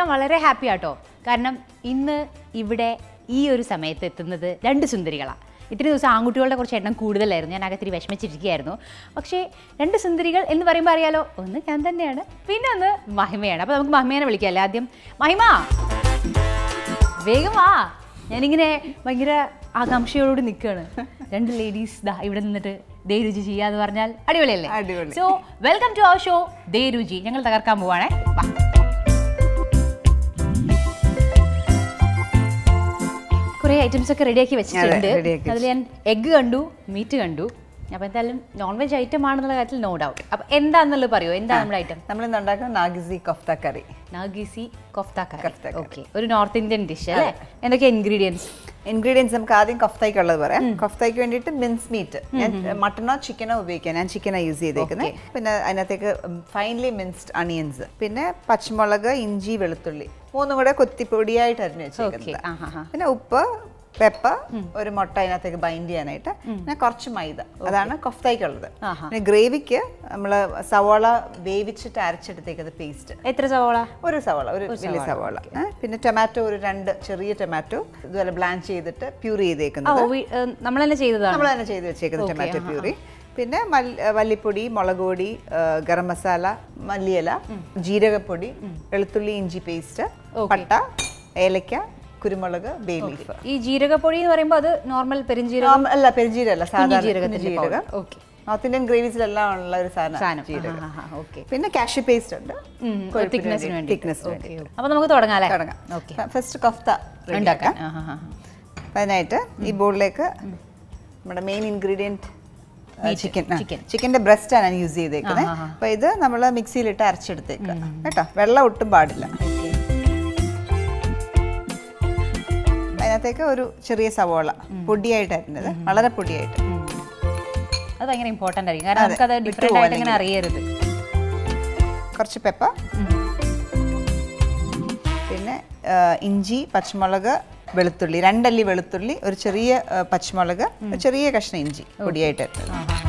ഞാൻ വളരെ ഹാപ്പി ആട്ടോ കാരണം ഇന്ന് ഇവിടെ ഈ ഒരു സമയത്ത് എത്തുന്നത് രണ്ട് സുന്ദരികളാണ് ഇത്രയും ദിവസം ആൺകുട്ടികളുടെ കുറച്ച് എണ്ണം കൂടുതലായിരുന്നു ഞാൻ അകത്തിരി വിഷമിച്ചിരിക്കുകയായിരുന്നു പക്ഷേ രണ്ട് സുന്ദരികൾ എന്ന് പറയുമ്പോൾ അറിയാലോ ഒന്ന് ഞാൻ തന്നെയാണ് പിന്നെ ഒന്ന് മഹിമയാണ് അപ്പോൾ നമുക്ക് മഹിമേനെ വിളിക്കാമല്ലേ ആദ്യം മഹിമ വേഗം വാ ഞാനിങ്ങനെ ഭയങ്കര ആകാംക്ഷയോടുകൂടി നിൽക്കുകയാണ് രണ്ട് ലേഡീസ് ദാ ഇവിടെ നിന്നിട്ട് ദേ രുചി ചെയ്യാന്ന് പറഞ്ഞാൽ അടിപൊളിയല്ലേ അടിപൊളി. So welcome to our show ദേ രുചി ഞങ്ങൾ തകർക്കാൻ പോവാണേ വാ കുറേ ഐറ്റംസ് ഒക്കെ റെഡിയാക്കി വെച്ചിട്ടുണ്ട് അതെ, ready-ആക്കി അതിൽ ഞാൻ എഗ്ഗ് കണ്ടു മീറ്റ് കണ്ടു അപ്പോൾ എന്തായാലും നോൺ വെജ് ഐറ്റം ആണെന്നുള്ള കാര്യത്തിൽ നോ ഡൗട്ട് അപ്പോൾ എന്താണെന്നുള്ളത് പറയുമോ എന്താ നമ്മുടെ ഐറ്റം നമ്മൾ ഇന്ന് ഉണ്ടാക്കുന്ന nargisi kofta curry nargisi kofta kofta curry curry. Okay ഒരു നോർത്ത് ഇന്ത്യൻ ഡിഷ് അല്ലേ എന്തൊക്കെ ഇൻഗ്രീഡിയൻസ് ഇൻഗ്രീഡിയൻസ് നമുക്ക് ആദ്യം കൊഫ്തയ്ക്കുള്ളത് പറയാം കൊഫ്തയ്ക്ക് വേണ്ടിയിട്ട് മിൻസ് മീറ്റ് ഞാൻ മട്ടണോ ചിക്കനോ ഉപയോഗിക്കാം ഞാൻ ചിക്കനോ യൂസ് ചെയ്തേക്കുന്നത് പിന്നെ അതിനകത്തേക്ക് ഫൈനലി മിൻസ്ഡ് അണിയൻസ് പിന്നെ പച്ചമുളക് ഇഞ്ചി വെളുത്തുള്ളി മൂന്നും കൂടെ കൊത്തിപ്പൊടിയായിട്ട് അരിഞ്ഞു ഓക്കെ വെച്ചേക്കുന്നത് ആ ഹാ ഹാ പിന്നെ ഉപ്പ് പെപ്പ ഒരു മുട്ട അതിനകത്തേക്ക് ബൈൻഡ് ചെയ്യാനായിട്ട് പിന്നെ കുറച്ച് മൈദ അതാണ് കൊഫ്തയ്ക്കുള്ളത് ആഹാ. പിന്നെ ഗ്രേവിക്ക് നമ്മൾ സവാള വേവിച്ചിട്ട് അരച്ചെടുത്തേക്കുന്നത് പേസ്റ്റ് എത്ര സവോള ഒരു സവാള ഒരു വലിയ സവാള ഏ, പിന്നെ ടൊമാറ്റോ ഒരു രണ്ട് ചെറിയ ടൊമാറ്റോ ഇതുപോലെ ബ്ലാൻഡ് ചെയ്തിട്ട് പ്യൂറി ഓ ചെയ്തേക്കുന്നത് നമ്മൾ തന്നെ ചെയ്തതാണ് നമ്മൾ തന്നെ ചെയ്ത് വെച്ചേക്കുന്നത് ടൊമാറ്റോ പ്യൂറി പിന്നെ മല്ലി- ഏ, മല്ലിപ്പൊടി മുളക് പൊടി ഏ, ഗരം മസാല മല്ലിയില ജീരകപ്പൊടി വെളുത്തുള്ളി ഇഞ്ചി പേസ്റ്റ് പട്ട ഏലക്ക കുരുമുളക് ബേ ലീഫ് ഈ ജീരകപ്പൊടി എന്ന് പറയുമ്പോൾ അത് നോർമൽ പെരിഞ്ജീരകം അല്ല പെരുജീരകല്ല സാധാരണ ജീരകത്തിന്റെ ജീരകം ഓക്കെ നോർത്ത് ഇന്ത്യൻ ഗ്രേവീസിലെല്ലാം ഉള്ള ഒരു സാധനം സാധനം ജീരകം ഓക്കെ പിന്നെ കാഷ്യൂ പേസ്റ്റ് ഉണ്ട് തിക്നെസ്സിന് വേണ്ടി തിക്നെസ് വേണ്ടി അപ്പോൾ നമുക്ക് തുടങ്ങാം അല്ലേ തുടങ്ങാം ഓക്കെ ഫസ്റ്റ് കൊഫ്ത ready ഉണ്ടാക്കാൻ ആക്കാം. ആ, ആ, ആ. അപ്പൊ അതിനായിട്ട് ഈ ബോളിലേക്ക് നമ്മുടെ മെയിൻ ഇൻഗ്രീഡിയൻറ്റ് ചിക്കൻ chicken. ചിക്കൻ്റെ ബ്രസ്റ്റ് ആണ് ഞാൻ യൂസ് ചെയ്തേക്കുന്നത് അപ്പൊ ഇത് നമ്മൾ മിക്സിയിലിട്ട് അരച്ചെടുത്തേക്കുക കേട്ടോ വെള്ളം ഒട്ടും പാടില്ല അതിനകത്തേക്ക് ഒരു ചെറിയ സവോള പൊടിയായിട്ട് അരിഞ്ഞത് വളരെ പൊടിയായിട്ട് അത് ഭയങ്കര ഇമ്പോർട്ടൻ്റ് ആയിരിക്കും കാരണം നമുക്കത് ഡിഫറെൻ്റ് ആയിട്ട് ഇങ്ങനെ അറിയരുത് കുറച്ച് പെപ്പ പിന്നെ ആ, ഇഞ്ചി പച്ചമുളക് വെളുത്തുള്ളി രണ്ടല്ലി വെളുത്തുള്ളി ഒരു ചെറിയ ആ, പച്ചമുളക് ഒരു ചെറിയ കഷ്ണം ഇഞ്ചി പൊടിയായിട്ട് ഇട്ടത്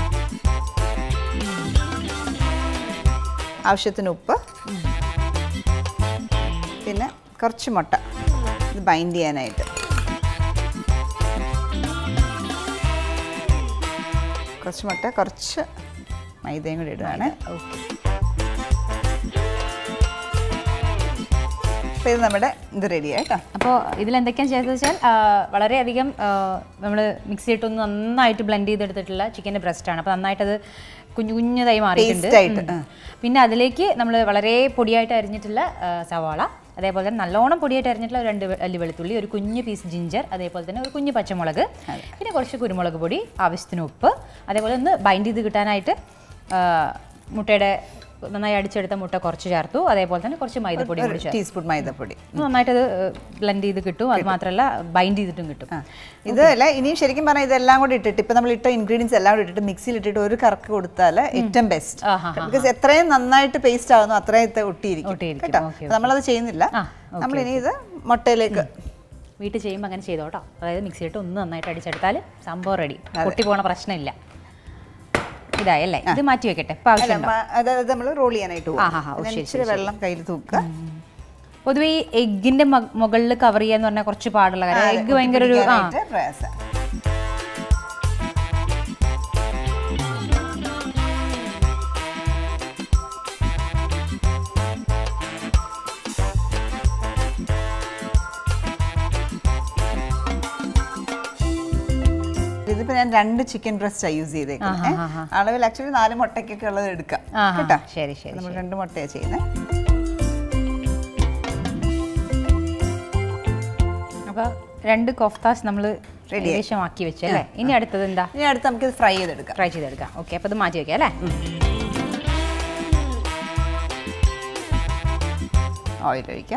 ആവശ്യത്തിന് ഉപ്പ് പിന്നെ കുറച്ച് മുട്ട ഇത് ബൈൻഡ് ചെയ്യാനായിട്ട് കുറച്ച് മുട്ട കുറച്ച് മൈദയും കൂടി ഇടുകയാണ് ഓക്കെ അപ്പോൾ ഇത് നമ്മുടെ ഇത് റെഡിയായി കേട്ടോ അപ്പോൾ ഇതിലെന്തൊക്കെയാണ് ചെയ്തത് വെച്ചാൽ ആ, വളരെയധികം നമ്മൾ മിക്സിയിട്ടൊന്ന് നന്നായിട്ട് ബ്ലെൻഡ് ചെയ്തെടുത്തിട്ടുള്ള ചിക്കൻ്റെ ബ്രസ്റ്റാണ് അപ്പോൾ നന്നായിട്ടത് കുഞ്ഞു കുഞ്ഞതായി മാറിയിട്ടുണ്ട് Paste ആയിട്ട്, ഉം. പിന്നെ അതിലേക്ക് നമ്മൾ വളരെ പൊടിയായിട്ട് അരിഞ്ഞിട്ടുള്ള ആ, സവാള അതേപോലെ തന്നെ നല്ലോണം പൊടിയായിട്ട് അരിഞ്ഞിട്ടുള്ള ഒരു രണ്ട് വെ- അല്ലി വെളുത്തുള്ളി ഒരു കുഞ്ഞ് പീസ് ജിഞ്ചർ അതേപോലെ തന്നെ ഒരു കുഞ്ഞ് പച്ചമുളക് പിന്നെ കുറച്ച് കുരുമുളക് പൊടി ആവശ്യത്തിന് ഉപ്പ് അതേപോലെ ഒന്ന് ബൈൻഡ് ചെയ്ത് കിട്ടാനായിട്ട് ആ, മുട്ടയുടെ നന്നായി അടിച്ചെടുത്ത മുട്ട കുറച്ച് ചേർത്തു അതേപോലെ തന്നെ കുറച്ച് മൈദപ്പൊടി കൂടി ചേർത്തു ടീസ്പൂൺ മൈദപ്പൊടി നന്നായിട്ടത് ബ്ലെൻഡ് ചെയ്ത് കിട്ടും അത് മാത്രമല്ല ബൈൻഡ് ചെയ്തിട്ടും കിട്ടും ആ ഇത് അല്ല ഇനിയും ശരിക്കും പറഞ്ഞാൽ ഇതെല്ലാം കൂടി ഇട്ടിട്ട് ഇപ്പൊ നമ്മൾ ഇട്ട ഇൻഗ്രീഡിയൻസ് എല്ലാം കൂടി ഇട്ടിട്ട് മിക്സിയിൽ ഇട്ടിട്ട് ഒരു കറക്ക് കൊടുത്താൽ ഏറ്റവും ബെസ്റ്റ് ആഹാ, ബിക്കോസ് എത്രയും നന്നായിട്ട് പേസ്റ്റ് ആകുന്നു അത്രയും ഇത് ഒട്ടിയിരിക്കും ഒട്ടിയിരിക്കും, കേട്ടോ ഓക്കേ, അപ്പൊ നമ്മളത് ചെയ്യുന്നില്ല ആ, നമ്മൾ ഇനി ഇത് മുട്ടയിലേക്ക് വീട്ടിൽ ചെയ്യുമ്പോൾ അങ്ങനെ ചെയ്തോ കേട്ടോ അതായത് മിക്സിയിട്ട് ഒന്ന് നന്നായിട്ട് അടിച്ചെടുത്താൽ സംഭവം റെഡി പൊട്ടി പോണ പ്രശ്നമില്ല ഇതായല്ലേ ഇത് മാറ്റി വെക്കട്ടെ ഇപ്പം അല്ല ആവശ്യമുണ്ടോ മ- അതായത് നമ്മൾ റോൾ ചെയ്യാനായിട്ട് പോകും. ആഹാ, ഓ, പിന്നെ ശരി, ഇച്ചിരി വെള്ളം കയ്യിൽ തൂക്കുക പൊതുവേ ഈ എഗ്ഗിന്റെ മുകളിൽ കവർ ചെയ്യാന്ന് പറഞ്ഞാൽ കുറച്ച് പാടുള്ള കാര്യം എഗ്ഗ് ഭയങ്കര ഒരു ആ പിടിക്കാനായിട്ട് പ്രയാസം. ഇതിപ്പോ ഞാൻ രണ്ട് ചിക്കൻ ബ്രസ്റ്റ് യൂസ് ചെയ്തേക്കുന്നത് അളവിൽ ആക്ച്വലി നാല് മുട്ടയ്ക്കൊക്കെ ഉള്ളത് എടുക്കാം ആ കേട്ടോ ശരി ശരി നമ്മൾ രണ്ട് മുട്ടയാണ് ചെയ്യുന്നത് അപ്പോൾ രണ്ട് കോഫ്താസ് നമ്മൾ ഏകദേശം ആക്കി വെച്ചു അല്ലേ ഇനി അടുത്തത് എന്താ ഇനി അടുത്ത് നമുക്ക് ഇത് ഫ്രൈ ചെയ്തെടുക്കാം ഫ്രൈ ചെയ്തെടുക്കാം ഓക്കെ അപ്പോൾ ഇത് മാറ്റി വെക്കാം അല്ലേ ഓയിൽ ഒഴിക്കാം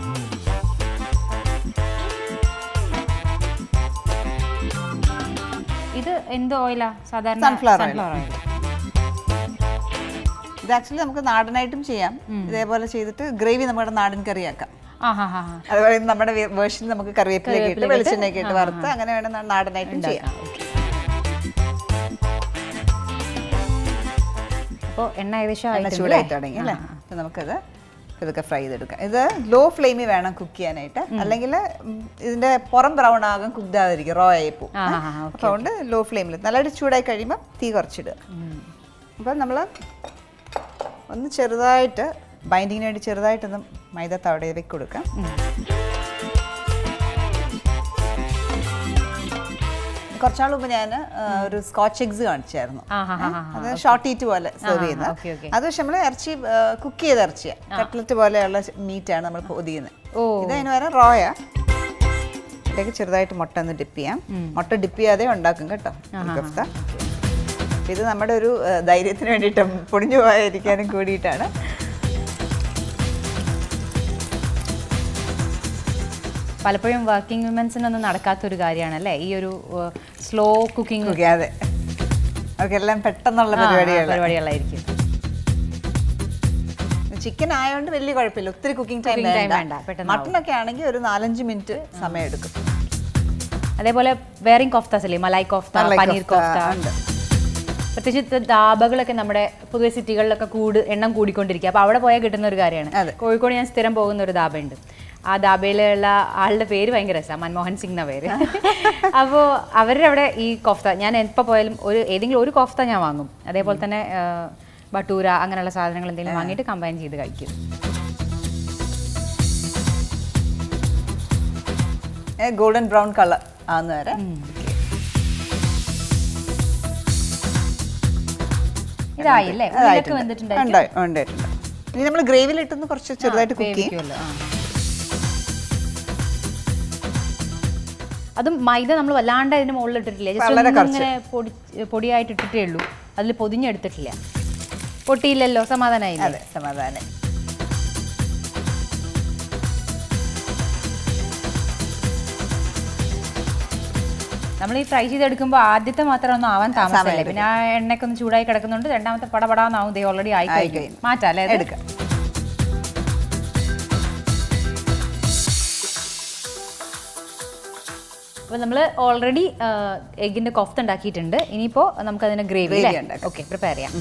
ഇത് എന്ത് ഓയിലാ സാധാരണ Sunflower oil. സൺഫ്ലവർ ഓയിൽ ഇത് ആക്ച്വലി നമുക്ക് നാടനായിട്ടും ചെയ്യാം ഇതേപോലെ ചെയ്തിട്ട് ഗ്രേവി നമ്മുടെ നാടൻ കറിയാക്കാം ആ ഹാ ഹാ ഹാ അതുപോലെ നമ്മുടെ വേർഷൻ നമുക്ക് കറിവേപ്പിലേക്ക് ഇട്ട് വെളിച്ചെണ്ണയൊക്കെ ഇട്ട് വറുത്ത് അങ്ങനെ വേണം നാ- നാടനായിട്ടും ചെയ്യാം അപ്പോൾ എണ്ണ ഏകദേശം എണ്ണ ആയിട്ടുണ്ട് ചൂടായിട്ട് അല്ലേ? തുടങ്ങി അല്ലേ അപ്പം നമുക്കത് ഇതൊക്കെ ഫ്രൈ ചെയ്തെടുക്കാം ഇത് ലോ ഫ്ലെയിമിൽ വേണം കുക്ക് ചെയ്യാനായിട്ട് അല്ലെങ്കിൽ ഇതിന്റെ പുറം ബ്രൗൺ ആകാൻ കുക്ക്ഡ് ആകാതിരിക്കും റോ ആയി പോകും ആ, ആ, ആ, അപ്പോൾ അതുകൊണ്ട് ലോ ഫ്ലെയിമിൽ നല്ലതായിട്ട് ചൂടായി കഴിയുമ്പോൾ തീ കുറച്ചിടുക അപ്പം നമ്മൾ ഒന്ന് ചെറുതായിട്ട് ബൈൻഡിങ്ങിന് വേണ്ടി ചെറുതായിട്ടൊന്ന് മൈദ തവടയിലേക്ക് കൊടുക്കാം കുറച്ചാൾ മുമ്പ് ഞാൻ ഒരു സ്കോച്ച് എഗ്സ് കാണിച്ചായിരുന്നു ആ ഹാ ഹാ ഹാ അത് ഷോർട്ട് ഈറ്റ് പോലെ സെർവ് ഓക്കെ, ചെയ്യുന്നത് ഓക്കെ. അത് പക്ഷെ നമ്മൾ ഇറച്ചി കുക്ക് ചെയ്ത ഇറച്ചിയാണ് കട്ട്ലറ്റ് പോലെയുള്ള മീറ്റാണ് നമ്മൾ പൊതിയുന്നത് ഓ. ഇത് അതിന് വരെ റോയാ ഇതിലേക്ക് ചെറുതായിട്ട് മുട്ട ഒന്ന് ഡിപ്പ് ചെയ്യാം മുട്ട ഡിപ്പ് ചെയ്യാതെ ഉണ്ടാക്കും കേട്ടോ ഈ കഫ്ത ഇത് നമ്മുടെ ഒരു ആ, ധൈര്യത്തിന് വേണ്ടിയിട്ടും പൊടിഞ്ഞു പോകാതിരിക്കാനും കൂടിയിട്ടാണ് പലപ്പോഴും വർക്കിംഗ് വിമൻസിനൊന്നും നടക്കാത്തൊരു കാര്യമാണ് അല്ലേ ഈ ഒരു സ്ലോ കുക്കിംഗ് ഓക്കെ അതെ അവർക്ക് എല്ലാം പെട്ടെന്നുള്ള പരിപാടികൾ പരിപാടികളായിരിക്കും ചിക്കൻ ആയതുകൊണ്ട് വലിയ കുഴപ്പമില്ല ഒത്തിരി കുക്കിംഗ് ടൈം Cooking time വേണ്ട, വേണ്ട പെട്ടെന്ന് മട്ടൺ ഒക്കെ ആണെങ്കിൽ ഒരു നാലഞ്ച് മിനിറ്റ് സമയം എടുക്കും അതേപോലെ വേറെയും കോഫ്താസ് അല്ലേ മലായ് കോഫ്ത മലായ് പനീർ കോഫ്ത, കോഫ്ത ഉണ്ട്. പ്രത്യേകിച്ച് ധാബകളൊക്കെ നമ്മുടെ പൊതുവെ സിറ്റികളിലൊക്കെ കൂട് എണ്ണം കൂടിക്കൊണ്ടിരിക്കുക അപ്പോൾ അവിടെ പോയാൽ കിട്ടുന്ന ഒരു കാര്യമാണ് അതെ. കോഴിക്കോട് ഞാൻ സ്ഥിരം പോകുന്ന ഒരു ധാബയുണ്ട് ആ ധാബയിലുള്ള ആളുടെ പേര് ഭയങ്കര രസമാണ് മൻമോഹൻ സിംഗ് എന്ന പേര് അപ്പോൾ അവരുടെ അവിടെ ഈ കോഫ്ത ഞാൻ എപ്പോൾ പോയാലും ഒരു ഏതെങ്കിലും ഒരു കോഫ്ത ഞാൻ വാങ്ങും അതേപോലെ തന്നെ ആ, ബട്ടൂര അങ്ങനെയുള്ള സാധനങ്ങൾ എന്തെങ്കിലും വാങ്ങിയിട്ട് കമ്പൈൻ ചെയ്ത് കഴിക്കും ഗോൾഡൻ ബ്രൗൺ കളർ ആവുന്ന വരെ ഇതായി അല്ലേ ഉള്ളിലൊക്കെ വെന്തിട്ടുണ്ടായിരിക്കും ഉണ്ടായി ഉണ്ടായിട്ടുണ്ട് ഇനി നമ്മൾ ഗ്രേവിയിൽ ഇട്ടൊന്ന് കുറച്ച് ചെറുതായിട്ട് കുക്ക് ചെയ്യും വേവിക്കുമല്ലോ, ആ. അതും മൈദ നമ്മൾ വല്ലാണ്ട് അതിന്റെ മുകളിൽ ഇട്ടിട്ടില്ല ജസ്റ്റ് വളരെ ഒന്ന് ഇങ്ങനെ പൊടി പൊടിയായിട്ട് ഇട്ടിട്ടേ ഉള്ളൂ അതിൽ പൊതിഞ്ഞെടുത്തിട്ടില്ല പൊട്ടിയില്ലല്ലോ സമാധാനമായില്ലേ അതെ സമാധാനം നമ്മൾ ഈ ഫ്രൈ ചെയ്തെടുക്കുമ്പോൾ ആദ്യത്തെ മാത്രം ഒന്നും ആവാൻ താമസമല്ലേ പിന്നെ ആ എണ്ണയൊക്കെ ഒന്ന് ചൂടായി കിടക്കുന്നുണ്ട് രണ്ടാമത്തെ പടപടാന്നാവും ദേ ഓൾറെഡി ആയി കഴിഞ്ഞു കഴിഞ്ഞു. മാറ്റാം അല്ലേ അത്? എടുക്കാം അപ്പോൾ നമ്മൾ ഓൾറെഡി എഗിന്റെ കൊഫ്ത് ഉണ്ടാക്കിയിട്ടുണ്ട് ഇനിയിപ്പോൾ നമുക്ക് അതിന്റെ ഗ്രേവി Gravy ഉണ്ടാക്കാം. ഓക്കെ പ്രിപ്പയർ ചെയ്യാം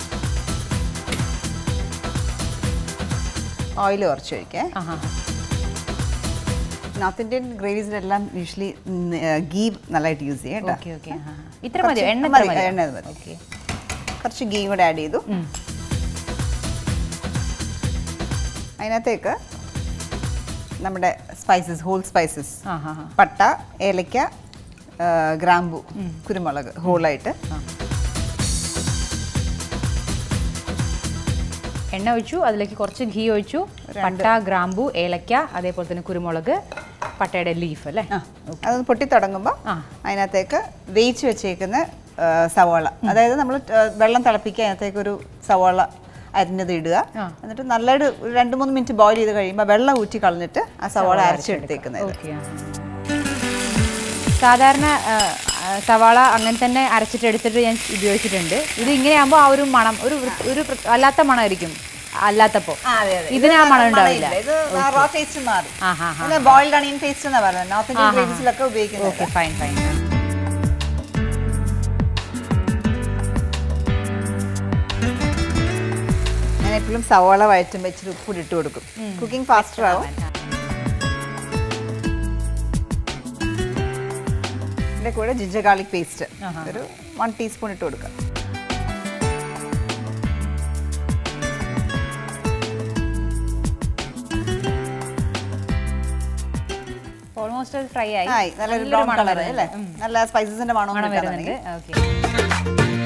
ഓയിൽ കുറച്ച് ഒഴിക്കേ ആഹാ നോർത്ത് ഇന്ത്യൻ ഗ്രേവീസിലെല്ലാം യൂഷ്വലി ഗീ നല്ലതായിട്ട് യൂസ് ചെയ്യും കേട്ടോ ഓക്കെ ഓക്കെ ഇത്ര മതിയോ കുറച്ച് എണ്ണ മതി, ഇത്ര മതിയോ? എണ്ണ മതി. ഓക്കെ കുറച്ച് ഗീ കൂടെ ആഡ് ചെയ്തു അതിനകത്തേക്ക് നമ്മുടെ സ്പൈസസ് ഹോൾ സ്പൈസസ് ആ ഹാ ഹാ പട്ട ഏലക്ക ആ, ഗ്രാമ്പു കുരുമുളക് ഹോളായിട്ട് എണ്ണ ഒഴിച്ചു അതിലേക്ക് കുറച്ച് ഘീ ഒഴിച്ചു പട്ട ഗ്രാമ്പു ഏലക്ക അതേപോലെ തന്നെ കുരുമുളക് പട്ടയുടെ ലീഫ് അല്ലേ അതൊന്ന് പൊട്ടി തുടങ്ങുമ്പോൾ ആ. അതിനകത്തേക്ക് വേവിച്ച് വെച്ചേക്കുന്ന ആ, സവാള അതായത് നമ്മൾ വെള്ളം തിളപ്പിക്കുക അതിനകത്തേക്ക് ഒരു സവാള അരിഞ്ഞത് ഇടുക ആ. എന്നിട്ട് നല്ലൊരു ഒരു രണ്ട് മൂന്ന് മിനിറ്റ് ബോയിൽ ചെയ്ത് കഴിയുമ്പോൾ വെള്ളം ഊറ്റി കളഞ്ഞിട്ട് ആ സവാള അരച്ചെടുത്തേക്കുന്നത് ഓക്കെ സാധാരണ ആ, ആ, സവാള അങ്ങനെ തന്നെ അരച്ചിട്ട് എടുത്തിട്ട് ഞാൻ ഉപയോഗിച്ചിട്ടുണ്ട് ഇത് ഇങ്ങനെയാകുമ്പോൾ ആ ഒരു മണം ഒരു വൃ- ഒരു പ്ര- അല്ലാത്ത മണമായിരിക്കും അല്ലാത്തപ്പോ ഇതിന് ആ മണം ഉണ്ടാവില്ല ഇത് റോ ടേസ്റ്റ് മാറി ആ ഹാ ഹാ ബോയിൽഡ് അണിയൻ ടേസ്റ്റ് എന്നാ പറയുന്നത് നോർത്ത് ഇന്ത്യൻ ഗ്രേവീസിലൊക്കെ ഉപയോഗിക്കുന്നത് ഓക്കെ ഫൈൻ ഫൈൻ ഞാൻ എപ്പോഴും സവാള വഴറ്റും വെച്ചിട്ട് ഉപ്പ് ഇട്ട് കൊടുക്കും കുക്കിംഗ് ഫാസ്റ്റർ ആവും ഇതിന്റെ കൂടെ ജിഞ്ചർ ഗാർലിക് പേസ്റ്റ് ഒരു വൺ ടീസ്പൂൺ ഇട്ട് കൊടുക്കുക ഓൾമോസ്റ്റ് ഫ്രൈ ആയി ആയി നല്ലൊരു നല്ലൊരു ബ്രൗൺ മണം കളർ വരുന്നുണ്ട്. അല്ലേ നല്ല സ്പൈസസിന്റെ മണം മണം കിട്ടാൻ വരുന്നുണ്ട് തുടങ്ങി. ഓക്കെ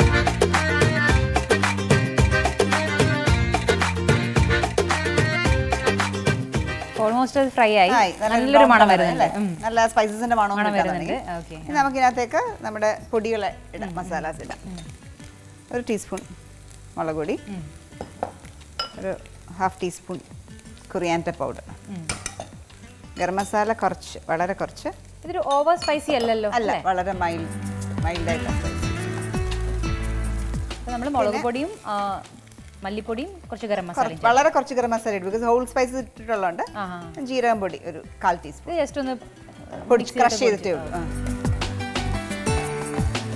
ഓൾമോസ്റ്റ് ഫ്രൈ ആയി ആയി നല്ലൊരു നല്ലൊരു brown മണം colour വരുന്നുണ്ട് അല്ലേ? നല്ല സ്പൈസസിന്റെ മണം മണം കിട്ടാൻ വരുന്നുണ്ട് തുടങ്ങി. ഓക്കെ ഇനി നമുക്ക് ഇതിനകത്തേക്ക് നമ്മുടെ പൊടികളെ ഇടാം മസാലാസ് ഇടാം ഒരു ടീസ്പൂൺ മുളക് പൊടി ഒരു half teaspoon coriander powder garam masala കുറച്ച് വളരെ കുറച്ച് ഇതൊരു ഓവർ സ്പൈസി അല്ലല്ലോ അല്ല വളരെ മൈൽഡ് മൈൽഡായിട്ട് നമ്മൾ മുളക് പൊടിയും ആ, മല്ലിപ്പൊടിയും കുറച്ച് ഗരം മസാലയും വളരെ കുറച്ച് ഗരം മസാല ഇടും ബിക്കോസ് ഹോൾ സ്പൈസസ് ഇട്ടിട്ടുള്ളതുകൊണ്ട് ആ ആ. ജീരകം പൊടി ഒരു കാൽ ടീസ്പൂൺ ഇത് ജസ്റ്റ് ഒന്ന് പൊടി ക്രഷ് ചെയ്തിട്ടേ ഉള്ളൂ ആ.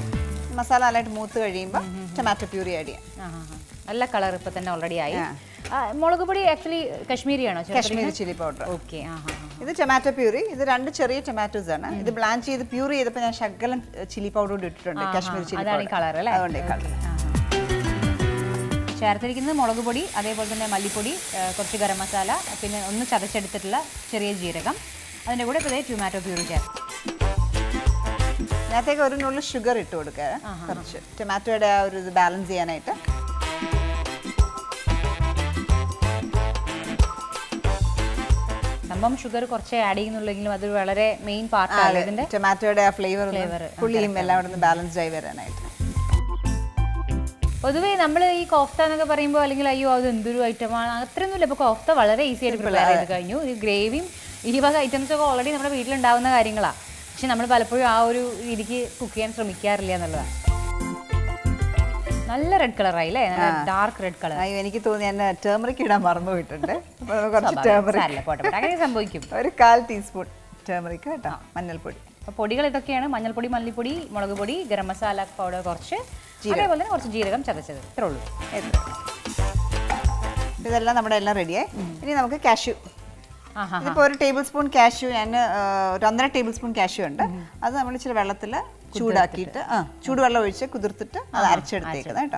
മസാല നല്ലതായിട്ട് മൂത്ത് കഴിയുമ്പോൾ ടൊമാറ്റോ പ്യൂരി ആഡ് ചെയ്യാം ആ, ആ, ആ. നല്ല കളർ ഇപ്പൊ തന്നെ ഓൾറെഡി ആയി ആ. ആ, മുളക് പൊടി ആക്ച്വലി കശ്മീരിയാണോ കാശ്മീരി ചില്ലി പൗഡർ ഓക്കെ ആ ഹാ ഇത് ടൊമാറ്റോ പ്യൂരി ഇത് രണ്ട് ചെറിയ ടൊമാറ്റോസ് ആണ് ഇത് ബ്ലാൻഡ് ചെയ്ത് പ്യൂറി ചെയ്തപ്പോൾ ഞാൻ ശകലം ചില്ലി പൗഡർ കൂടി ഇട്ടിട്ടുണ്ട് കാശ്മീരി ചില്ലി അതാണ് ഈ കളർ അല്ലേ അതുകൊണ്ട് ഈ കളർ ചേർത്തിരിക്കുന്നത് മുളക് പൊടി അതേപോലെ തന്നെ മല്ലിപ്പൊടി ആ, കുറച്ച് ഗരം മസാല പിന്നെ ഒന്ന് ചതച്ചെടുത്തിട്ടുള്ള ചെറിയ ജീരകം അതിൻ്റെ കൂടെ ഇപ്പോൾ ടൊമാറ്റോ പ്യൂരി ചേർത്ത് ഇതിനകത്തേക്ക് ഒരു നുള്ളു ഷുഗർ ഇട്ട് കൊടുക്കുക കുറച്ച് ടൊമാറ്റോയുടെ ആ ഒരു ഇത് ബാലൻസ് ചെയ്യാനായിട്ട് സംഭവം ഷുഗർ കുറച്ച് ആഡ് ചെയ്യുന്നുള്ളെങ്കിലും അത് വളരെ മെയിൻ പാർട്ടാണ് ഇതിൻ്റെ ടൊമാറ്റോയുടെ ആ ഫ്ലേവർ Flavour, പുളിയും എല്ലാം അവിടെ നിന്ന് ബാലൻസ്ഡ് ആയി വരാനായിട്ട് പൊതുവേ നമ്മൾ ഈ കോഫ്ത എന്നൊക്കെ പറയുമ്പോൾ അല്ലെങ്കിൽ അയ്യോ അത് എന്തൊരു ഐറ്റമാണ് അത്രയൊന്നുമില്ല ഇപ്പോൾ കോഫ്ത വളരെ ഈസി ആയിട്ട് പ്രിപ്പയർ ചെയ്ത് കഴിഞ്ഞു ഈ ഗ്രേവിയും ഈ വക ഐറ്റംസ് ഒക്കെ ഓൾറെഡി നമ്മുടെ വീട്ടിലുണ്ടാവുന്ന കാര്യങ്ങളാണ് പക്ഷെ നമ്മൾ പലപ്പോഴും ആ ഒരു രീതിക്ക് കുക്ക് ചെയ്യാൻ ശ്രമിക്കാറില്ല എന്നുള്ളതാണ് നല്ല റെഡ് കളറായി അല്ലേ നല്ല ഡാർക്ക് റെഡ് കളർ അയ്യോ എനിക്ക് തോന്നി ഞാൻ ടേമറിക്ക് ഇടാൻ മറന്നു പോയിട്ടുണ്ട് അപ്പോൾ നമുക്ക് കുറച്ച് ടേമറിക് പോട്ടെ പോട്ടെ. അങ്ങനെ സംഭവിക്കും ഒരു കാൽ ടീസ്പൂൺ ടേമറിക്ക് കേട്ടോ മഞ്ഞൾപ്പൊടി അപ്പോൾ പൊടികൾ ഇതൊക്കെയാണ് മഞ്ഞൾപ്പൊടി മല്ലിപ്പൊടി മുളക് പൊടി ഗരം മസാല പൗഡർ കുറച്ച് അതേപോലെ തന്നെ കുറച്ച് ജീരകം ചതച്ചത് ഇത്രേ ഉള്ളൂ എത്ര ഇതെല്ലാം നമ്മുടെ എല്ലാം റെഡിയായി ഇനി നമുക്ക് കാഷ്യൂ ആഹാ ഇതിപ്പോൾ ഒരു ടേബിൾ സ്പൂൺ കാഷ്യൂ ഞാൻ ആ, ഒരു ഒന്നര ടേബിൾ സ്പൂൺ കാഷ്യൂ ഉണ്ട് അത് നമ്മൾ ഇച്ചിരി വെള്ളത്തിൽ ചൂടാക്കിയിട്ട് ആ ചൂടുവെള്ളം ഒഴിച്ച് കുതിർത്തിട്ട് അത് അരച്ചെടുത്തേക്കുന്നത് കേട്ടോ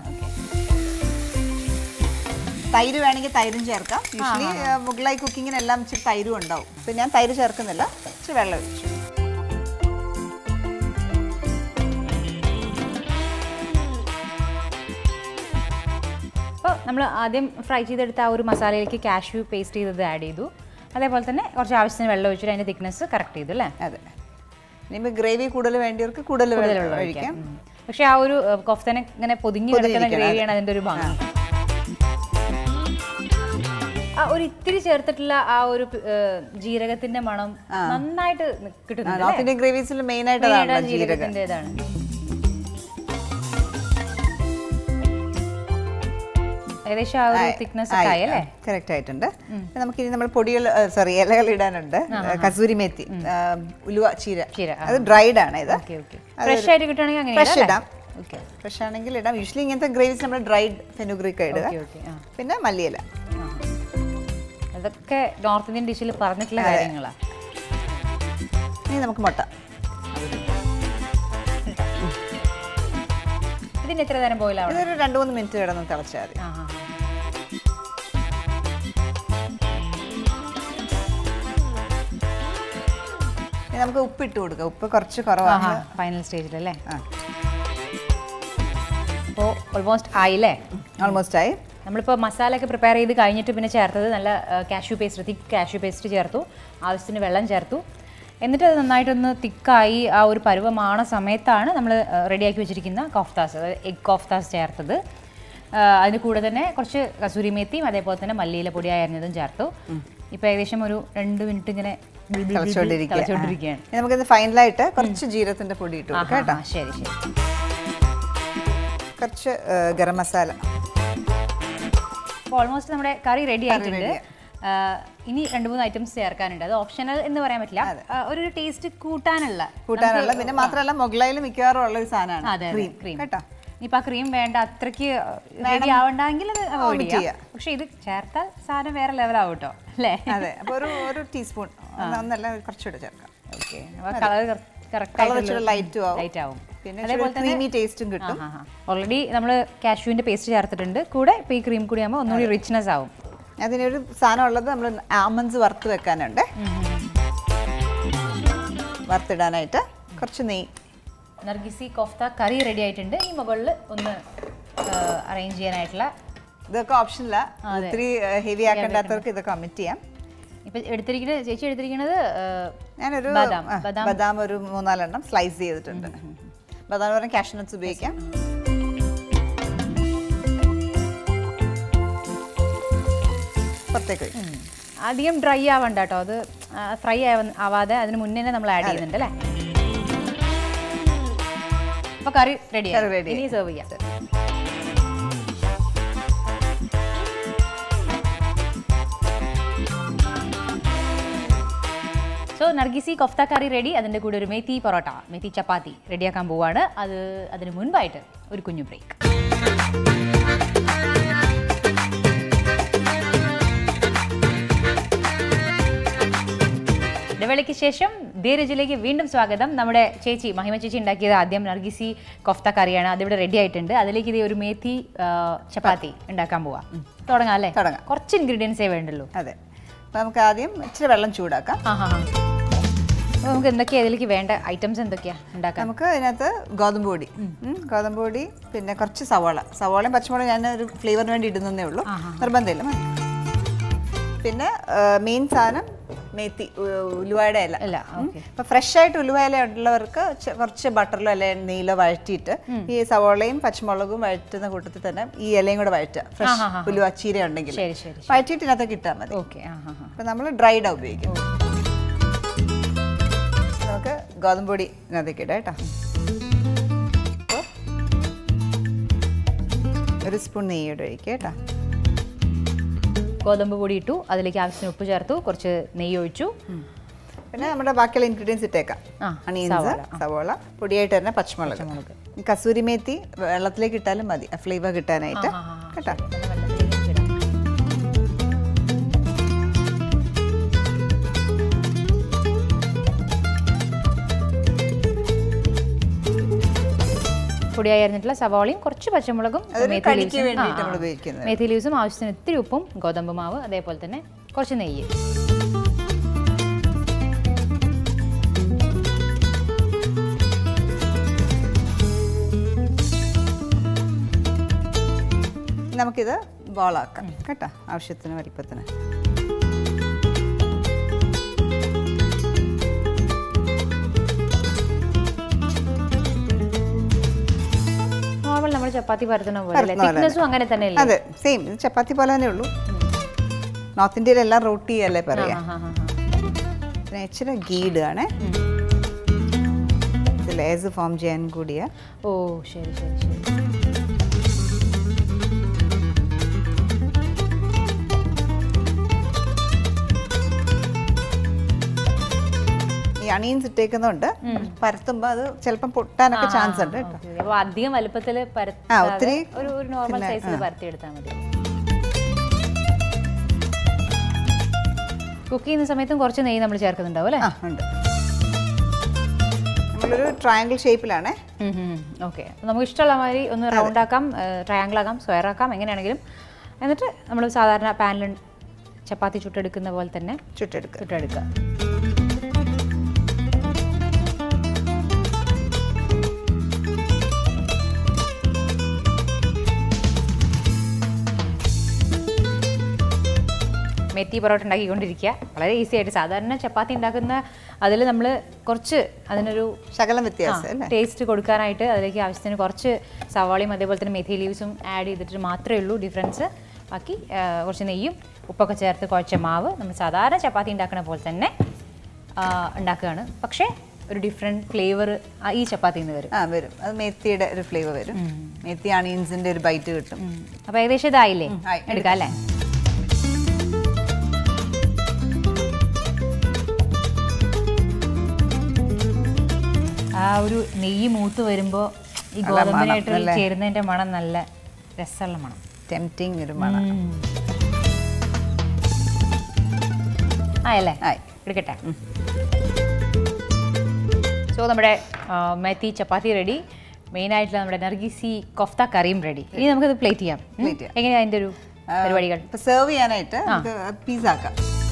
തൈര് വേണമെങ്കിൽ തൈരും ചേർക്കാം യൂഷ്വലി മുഗളായി കുക്കിങ്ങിനെല്ലാം ഇച്ചിരി തൈരും ഉണ്ടാവും ഇപ്പം ഞാൻ തൈര് ചേർക്കുന്നില്ല ഇച്ചിരി വെള്ളം ഒഴിച്ചു അപ്പോൾ നമ്മൾ ആദ്യം ഫ്രൈ ചെയ്തെടുത്ത ആ ഒരു മസാലയിലേക്ക് കാഷ്യൂ പേസ്റ്റ് ചെയ്തത് ആഡ് ചെയ്തു അതേപോലെ തന്നെ കുറച്ച് ആവശ്യത്തിന് വെള്ളം ഒഴിച്ചിട്ട് അതിൻ്റെ തിക്നെസ് കറക്റ്റ് ചെയ്തു അല്ലേ അതെ ഇനിയിപ്പോൾ ഗ്രേവി കൂടുതൽ വേണ്ടിയവർക്ക് കൂടുതൽ വെള്ളം ഒഴിക്കാം ഉം. പക്ഷേ ആ ഒരു ഏഹ്, കൊഫ്തനെ ഇങ്ങനെ പൊതിഞ്ഞ് കിടക്കുന്ന ഗ്രേവിയാണ് അതിൻ്റെ ഒരു ഭംഗി ആ ഒരു ഇത്തിരി ചേർത്തിട്ടുള്ള ആ ഒരു ഏഹ്, ജീരകത്തിന്റെ മണം നന്നായിട്ട് കിട്ടുന്നുണ്ട് നോർത്ത് ഇന്ത്യൻ ഗ്രേവീസിൽ മെയിൻ ആയിട്ട് മെയിനായിട്ട് അതാണ് ആ ജീരകം ജീരകത്തിന്റെ ഇതാണ് ഏകദേശം ആ ഒരു തിക്നെസ് ഒക്കെ ആയി അല്ലേ കറക്റ്റ് ആയിട്ടുണ്ട് ഇനി നമുക്ക് ഇനി നമ്മൾ പൊടികൾ സോറി ഇലകൾ ഇടാനുണ്ട് കസൂരി മേത്തി ആ, ഉലുവ ചീര ചീര, അത് ഡ്രൈഡ് ആണ് ഇത് ഓക്കെ ഓക്കെ ഫ്രഷ് ആയിട്ട് കിട്ടുകയാണെങ്കിൽ അങ്ങനെ ഫ്രഷ് ഇടാം ഇടാം ഓക്കെ ഫ്രഷ് ആണെങ്കിൽ ഇടാം യൂഷ്വലി ഇങ്ങനത്തെ ഗ്രേവീസ് നമ്മൾ ഡ്രൈഡ് ഫെനുഗ്രിക്ക ഇടുക ഓക്കെ ഓക്കെ ആ പിന്നെ മല്ലിയില അതൊക്കെ നോർത്ത് ഇന്ത്യൻ ഡിഷിൽ പറഞ്ഞിട്ടുള്ള കാര്യങ്ങളാണ് ഇനി നമുക്ക് മുട്ട ഇതിന് എത്ര നേരം ബോയിൽ ആവണം ഇതൊരു രണ്ട് മൂന്ന് മിനിറ്റ് കിടന്ന് തിളച്ചാൽ മതി ആ ആ ഇനി നമുക്ക് ഉപ്പ് ഇട്ട് കൊടുക്കാം ഉപ്പ് കുറച്ച് കുറവാണ് ഫൈനൽ സ്റ്റേജിലല്ലേ ആ അപ്പോൾ ഓൾമോസ്റ്റ് ആയില്ലേ ഓൾമോസ്റ്റ് ആയി നമ്മളിപ്പോൾ മസാല ഒക്കെ പ്രിപ്പയർ ചെയ്ത് കഴിഞ്ഞിട്ട് പിന്നെ ചേർത്തത് നല്ല cashew paste thick cashew paste ചേർത്തു ആവശ്യത്തിന് വെള്ളം ചേർത്തു എന്നിട്ട് അത് നന്നായിട്ടൊന്ന് തിക്കായി ആ ഒരു പരുവമാണ സമയത്താണ് നമ്മൾ റെഡിയാക്കി വെച്ചിരിക്കുന്ന കോഫ്താസ് അതായത് എഗ് കോഫ്താസ് ചേർത്തത് ആ, അതിന് കൂടെ തന്നെ കുറച്ച് കസൂരി മേത്തിയും അതേപോലെ തന്നെ മല്ലിയില പൊടി അരിഞ്ഞതും ചേർത്തു ഇപ്പോൾ ഏകദേശം ഒരു രണ്ട് മിനിറ്റ് ഇങ്ങനെ തിളച്ചുകൊണ്ടിരിക്കുക തിളച്ചുകൊണ്ടിരിക്കുകയാണ് ഇനി നമുക്കിത് ഫൈനലായിട്ട് കുറച്ച് ജീരകത്തിന്റെ പൊടി ഇട്ട് കൊടുക്കാം കേട്ടോ ആ, ശരി ശരി കുറച്ച് ആ, ഗരം മസാല അപ്പോൾ ഓൾമോസ്റ്റ് നമ്മുടെ കറി റെഡി ആയിട്ടുണ്ട് ready ആ, ഇനി രണ്ട് മൂന്ന് ഐറ്റംസ് ചേർക്കാനുണ്ട് അത് ഓപ്ഷണൽ എന്ന് പറയാൻ പറ്റില്ല ആ, ഒരു ടേസ്റ്റ് കൂട്ടാനുള്ള കൂട്ടാനുള്ള പിന്നെ മാത്രമല്ല മുഗളയിൽ മിക്കവാറും ഉള്ള ഒരു സാധനമാണ് അതെ ക്രീം ക്രീം കേട്ടോ ഇനിയിപ്പോൾ ആ ക്രീം വേണ്ട അത്രയ്ക്ക് റെഡി ആവണ്ടെങ്കിൽ അത് അവോയ്ഡ് Omit ചെയ്യാം ചെയ്യാം. പക്ഷെ ഇത് ചേർത്താൽ സാധനം വേറെ ലെവലാവും കേട്ടോ അല്ലേ അതെ അപ്പോൾ ഒരു ഒരു ടീസ്പൂൺ ഒന്നല്ല കുറച്ചുകൂടെ ചേർക്കാം ഓക്കെ അപ്പോൾ കളർ കറക്റ്റ് കളർ ഇച്ചിരി ലൈറ്റും ആവും ലൈറ്റ് ആവും പിന്നെ അതേപോലെ തന്നെ ക്രീമി ടേസ്റ്റും കിട്ടും ഓൾറെഡി നമ്മൾ കാഷ്യൂവിൻ്റെ പേസ്റ്റ് ചേർത്തിട്ടുണ്ട് കൂടെ ഇപ്പോൾ ഈ ക്രീം കൂടി ആകുമ്പോൾ ഒന്നുകൂടി റിച്ച്നെസ് ആവും അതിനൊരു സാധനം ഉള്ളത് നമ്മൾ ആമൻസ് വറുത്ത് വെക്കാനുണ്ട് വറുത്തിടാനായിട്ട് കുറച്ച് നെയ്യ് നർഗിസി കോഫ്ത കറി റെഡി ആയിട്ടുണ്ട് ഈ മുകളിൽ ഒന്ന് അറേഞ്ച് ചെയ്യാനായിട്ടുള്ള ഇതൊക്കെ ഓപ്ഷനില്ല ഒത്തിരി ഹെവി ആക്കേണ്ടാത്തവർക്ക് ഇതൊക്കെ കമ്മിറ്റ് ചെയ്യാം ഇപ്പം എടുത്തിരിക്കുന്നത് ചേച്ചി എടുത്തിരിക്കുന്നത് ആ, ഞാനൊരു ബദാം, ആ, ബദാം. ബദാം ഒരു മൂന്നാലെണ്ണം സ്ലൈസ് ചെയ്തിട്ടുണ്ട് ബദാം എന്ന് പറഞ്ഞാൽ കാഷ്നട്ട്സ് ഉപയോഗിക്കാം പുറത്തേക്ക് ഒഴിക്കാം. ഉം. അധികം ഡ്രൈ ആവണ്ട കേട്ടോ അത് ഫ്രൈ ആവാതെ അതിന് മുന്നേ തന്നെ നമ്മൾ ആഡ് ചെയ്യുന്നുണ്ട് അല്ലേ അപ്പോൾ കറി റെഡി കറി ready ഇനി സെർവ് ചെയ്യാം so nargisi kofta curry ready അതിൻ്റെ കൂടെ ഒരു മെത്തി പൊറോട്ട മെത്തി ചപ്പാത്തി റെഡിയാക്കാൻ പോവാണ് അത് അതിന് മുൻപായിട്ട് ഒരു കുഞ്ഞു ബ്രേക്ക് ഇടവേളയ്ക്ക് ശേഷം ധീരജിലേക്ക് വീണ്ടും സ്വാഗതം നമ്മുടെ ചേച്ചി മഹിമ ചേച്ചി ഉണ്ടാക്കിയത് ആദ്യം നർഗിസി കൊഫ്ത കറിയാണ് അതിവിടെ റെഡി ആയിട്ടുണ്ട് അതിലേക്ക് ഇത് ഒരു മേത്തി ആ, ചപ്പാത്തി ഉണ്ടാക്കാൻ പോവാം തുടങ്ങാം അല്ലേ തുടങ്ങാം. കുറച്ച് ഇൻഗ്രീഡിയൻസേ വേണ്ടുള്ളൂ അതെ അപ്പോൾ നമുക്ക് ആദ്യം ഇച്ചിരി വെള്ളം ചൂടാക്കാം ആ ഹാ ഹാ അപ്പോൾ നമുക്ക് എന്തൊക്കെയാ ഇതിലേക്ക് വേണ്ട ഐറ്റംസ് എന്തൊക്കെയാ ഉണ്ടാക്കാൻ നമുക്ക് ഇതിനകത്ത് ഗോതമ്പ് പൊടി ഉം, ഗോതമ്പ് പൊടി പിന്നെ കുറച്ച് സവാള സവാളയും പച്ചമുളകും ഞാൻ ഒരു ഫ്ലേവറിന് വേണ്ടി ഇടുന്നതേ ഉള്ളൂ നിർബന്ധമില്ല മതി. പിന്നെ മെയിൻ സാധനം മേത്തി ഉ- ഉലുവയുടെ ഇല അല്ല ഓക്കെ ഇപ്പൊ ഫ്രഷ് ആയിട്ട് ഉലുവ ഇല ഉള്ളവർക്ക് ചെ- കുറച്ച് ബട്ടറിലോ അല്ലെ നെയ്യിലോ വഴറ്റിയിട്ട് ഈ സവാളയും പച്ചമുളകും വഴറ്റുന്ന കൂട്ടത്തിൽ തന്നെ ഈ ഇലയും കൂടെ വഴറ്റുക ഫ്രഷ് ഉലുവ ചീര ഉണ്ടെങ്കിൽ ശരി ശരി വഴറ്റിയിട്ട് ഇതിനകത്തേക്ക് ഇട്ടാൽ മതി ഓക്കെ ആ ഹാ ഹാ അപ്പൊ നമ്മൾ ഡ്രൈഡാ ഉപയോഗിക്കും നമുക്ക് ഗോതമ്പ് പൊടി ഇതിനകത്തേക്ക് ഇടാം കേട്ടോ അപ്പൊ ഒരു സ്പൂൺ നെയ്യോടെ ഒഴിക്കുക കേട്ടോ ഗോതമ്പ് പൊടി ഇട്ടു അതിലേക്ക് ആവശ്യത്തിന് ഉപ്പ് ചേർത്തു കുറച്ച് നെയ്യ് ഒഴിച്ചു പിന്നെ നമ്മുടെ ബാക്കിയുള്ള ഇൻഗ്രീഡിയൻസ് ഇട്ടേക്കാം ആ, അണിയൻസ് സവോള പൊടിയായിട്ട് തന്നെ പച്ചമുളക് ഈ കസൂരി മേത്തി വെള്ളത്തിലേക്ക് ഇട്ടാലും മതി ഫ്ലേവർ കിട്ടാനായിട്ട് ആ, ആ, ആ. കേട്ടോ വെള്ളത്തിലേക്ക് ഇടാം. പൊടിയായി അരിഞ്ഞിട്ടുള്ള സവാളയും കുറച്ച് പച്ചമുളകും അതൊരു മേത്തി കടിക്ക് ലീവ്സും- വേണ്ടിയിട്ട് ആ, നമ്മൾ ആ. ഉപയോഗിക്കുന്നത് മേത്തി ലീവ്സും ആവശ്യത്തിന് ഇത്തിരി ഉപ്പും ഗോതമ്പ് മാവ് അതേപോലെ തന്നെ കുറച്ച് നെയ്യ് നമുക്കിത് ബോളാക്കാം കേട്ടോ ആവശ്യത്തിന് വലിപ്പത്തിന് നോർമൽ നമ്മൾ ചപ്പാത്തി പരത്തുന്ന പോലെ പരത്തുന്ന പോലെ തിക്നെസ്സും അങ്ങനെ തന്നെ അല്ലേ അതെ സെയിം ഇത് ചപ്പാത്തി പോലെ തന്നെ ഉള്ളൂ നോർത്ത് ഇന്ത്യയിലെല്ലാം റൊട്ടി അല്ലേ പറയാ ആ, ആ, ആ, പിന്നെ ഇച്ചിരി ഗീ ഇടുകയാണേ ഇത് ലേസ് ഫോം ചെയ്യാൻ കൂടിയാ ഓ ശരി ശരി ശരി ഈ അണിയൻസ് ഇട്ടേക്കുന്നതുകൊണ്ട് പരത്തുമ്പോൾ അത് ചിലപ്പം പൊട്ടാനൊക്കെ ചാൻസ് ഉണ്ട് കേട്ടോ ഓക്കേ. അപ്പൊ അധികം വലുപ്പത്തിൽ ആ, ഒത്തിരി ഒരു ഒരു നോർമൽ സൈസിൽ പരത്തിയെടുത്താൽ മതി കുക്ക് ചെയ്യുന്ന സമയത്തും കുറച്ച് നെയ്യ് നമ്മൾ ചേർക്കുന്നുണ്ടാവും അല്ലേ ആ ഉണ്ട് നമ്മളൊരു ട്രയാങ്കിൾ ഷേപ്പിലാണേ ഓക്കെ നമുക്ക് ഇഷ്ടമുള്ള മാതിരി ഒന്ന് റൗണ്ട് ആക്കാം ട്രയാങ്കിൾ ആക്കാം സ്ക്വയർ ആക്കാം എങ്ങനെയാണെങ്കിലും എന്നിട്ട് നമ്മൾ സാധാരണ പാനിൽ ചപ്പാത്തി ചുട്ടെടുക്കുന്ന പോലെ തന്നെ ചുട്ടെടുക്കുക ചുട്ടെടുക്കുക മെത്തി പൊറോട്ട ഉണ്ടാക്കിക്കൊണ്ടിരിക്കുക വളരെ ഈസി ആയിട്ട് സാധാരണ ചപ്പാത്തി ഉണ്ടാക്കുന്ന അതിൽ നമ്മൾ കുറച്ച് അതിനൊരു ശകലം വ്യത്യാസം അല്ലേ ടേസ്റ്റ് കൊടുക്കാനായിട്ട് അതിലേക്ക് ആവശ്യത്തിന് കുറച്ച് സവാളയും അതേപോലെ തന്നെ മെഥി ലീവ്സും ആഡ് ചെയ്തിട്ട് മാത്രമേ ഉള്ളൂ ഡിഫറൻസ് ബാക്കി ആ, കുറച്ച് നെയ്യും ഉപ്പൊക്കെ ചേർത്ത് കുഴച്ച മാവ് നമ്മൾ സാധാരണ ചപ്പാത്തി ഉണ്ടാക്കുന്ന പോലെ തന്നെ ആ, ഉണ്ടാക്കുകയാണ് പക്ഷേ ഒരു ഡിഫറെൻറ്റ് ഫ്ലേവർ ഈ ചപ്പാത്തിയിൽ നിന്ന് വരും ആ വരും അത് മേത്തിയുടെ ഒരു ഫ്ലേവർ വരും മേത്തി അണിയൻസിന്റെ ഒരു ബൈറ്റ് കിട്ടും അപ്പോൾ ഏകദേശം ഇതായില്ലേ ആയി. എടുക്കാം അല്ലേ ആ ഒരു നെയ്യ് മൂത്ത് വരുമ്പോൾ ഈ നല്ല മണം, ഗോതമ്പിനായിട്ട് അല്ലേ? ചേരുന്നതിന്റെ മണം നല്ല രസമുള്ള മണം ടെംപ്റ്റിംഗ് ഒരു മണം ആയല്ലേ ആയി എടുക്കട്ടെ സോ നമ്മുടെ ആ, മെത്തി ചപ്പാത്തി റെഡി മെയിൻ ആയിട്ടുള്ള നമ്മുടെ നർഗീസി കൊഫ്ത കറിയും റെഡി ഇനി നമുക്കത് പ്ലേറ്റ് ചെയ്യാം ഉം? Plate ചെയ്യാം. എങ്ങനെയാ അതിന്റെ ഒരു പരിപാടികൾ ഇപ്പൊ സെർവ് ചെയ്യാനായിട്ട് നമുക്ക് പീസ് ആക്കാം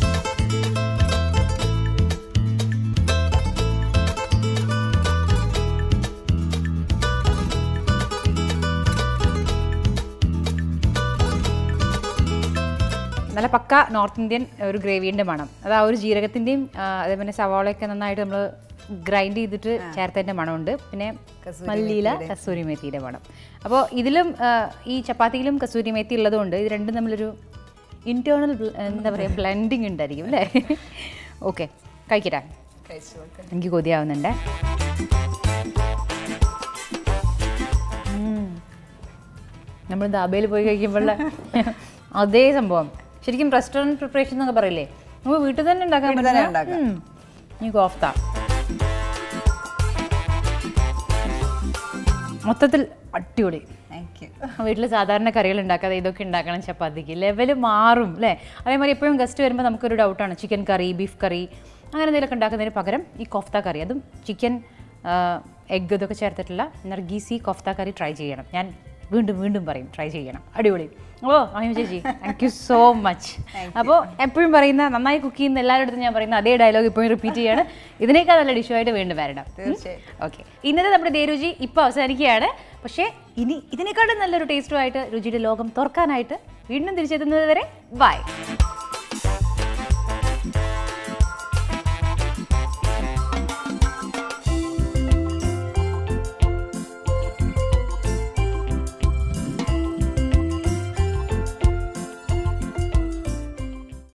നല്ല പക്ക നോർത്ത് ഇന്ത്യൻ ഒരു ഗ്രേവിൻ്റെ മണം അത് ആ ഒരു ജീരകത്തിൻ്റെയും അതേപോലെ സവാളയൊക്കെ നന്നായിട്ട് നമ്മൾ ഗ്രൈൻഡ് ചെയ്തിട്ട് ചേർത്തതിൻ്റെ മണമുണ്ട് പിന്നെ മല്ലിയില കസൂരി മേത്തിയുടെ മണം അപ്പോൾ ഇതിലും ആ, ഈ ചപ്പാത്തിയിലും കസൂരി മേത്തി ഉള്ളതുകൊണ്ട് ഇത് രണ്ടും തമ്മിലൊരു ഇൻറ്റേർണൽ എന്താ പറയുക ബ്ലെൻഡിങ് ഉണ്ടായിരിക്കും അല്ലേ ഓക്കെ കഴിക്കട്ടെ എനിക്ക് കൊതിയാവുന്നുണ്ട് ഉം. നമ്മൾ ദാബയിൽ പോയി കഴിക്കുമ്പോൾ അതേ സംഭവം ശരിക്കും റെസ്റ്റോറൻറ്റ് പ്രിപ്പറേഷൻ എന്നൊക്കെ പറയില്ലേ നമ്മൾ വീട്ടിൽ തന്നെ ഉണ്ടാക്കാൻ വീട്ടിൽ തന്നെ പറ്റുന്ന ഉണ്ടാക്കാം. ഉം. ഈ കോഫ്ത മൊത്തത്തിൽ അടിപൊളി താങ്ക് യു വീട്ടിൽ സാധാരണ കറികൾ ഉണ്ടാക്കാതെ ഇതൊക്കെ ഉണ്ടാക്കണം ചപ്പാത്തിക്ക് ലെവൽ മാറും അല്ലേ അതേമാതിരി എപ്പോഴും ഗസ്റ്റ് വരുമ്പോൾ നമുക്കൊരു ഡൗട്ടാണ് ചിക്കൻ കറി ബീഫ് കറി അങ്ങനെ എന്തെങ്കിലുമൊക്കെ ഉണ്ടാക്കുന്നതിന് പകരം ഈ കോഫ്ത കറി അതും ചിക്കൻ എഗ് ഇതൊക്കെ ചേർത്തിട്ടുള്ള നർഗീസി കോഫ്ത കറി ട്രൈ ചെയ്യണം ഞാൻ വീണ്ടും വീണ്ടും പറയും ട്രൈ ചെയ്യണം അടിപൊളി ഓ മഹിമ ചേച്ചി താങ്ക് യു സോ മച്ച് അപ്പോൾ എപ്പോഴും പറയുന്ന നന്നായി കുക്ക് ചെയ്യുന്ന എല്ലാവരുടെ അടുത്തും ഞാൻ പറയുന്ന അതേ ഡയലോഗ് ഇപ്പോഴും റിപ്പീറ്റ് ചെയ്യാണ് ഇതിനേക്കാൾ നല്ല ഡിഷുമായിട്ട് വീണ്ടും വരണം തീർച്ചയായും. ഓക്കെ ഇന്നത്തെ നമ്മുടെ ദേരുചി ഇപ്പോൾ അവസാനിക്കുകയാണ് പക്ഷേ ഇനി ഇതിനേക്കാളും നല്ലൊരു ടേസ്റ്റുമായിട്ട് രുചിയുടെ ലോകം തുറക്കാനായിട്ട് വീണ്ടും തിരിച്ചെത്തുന്നത് വരെ ബൈ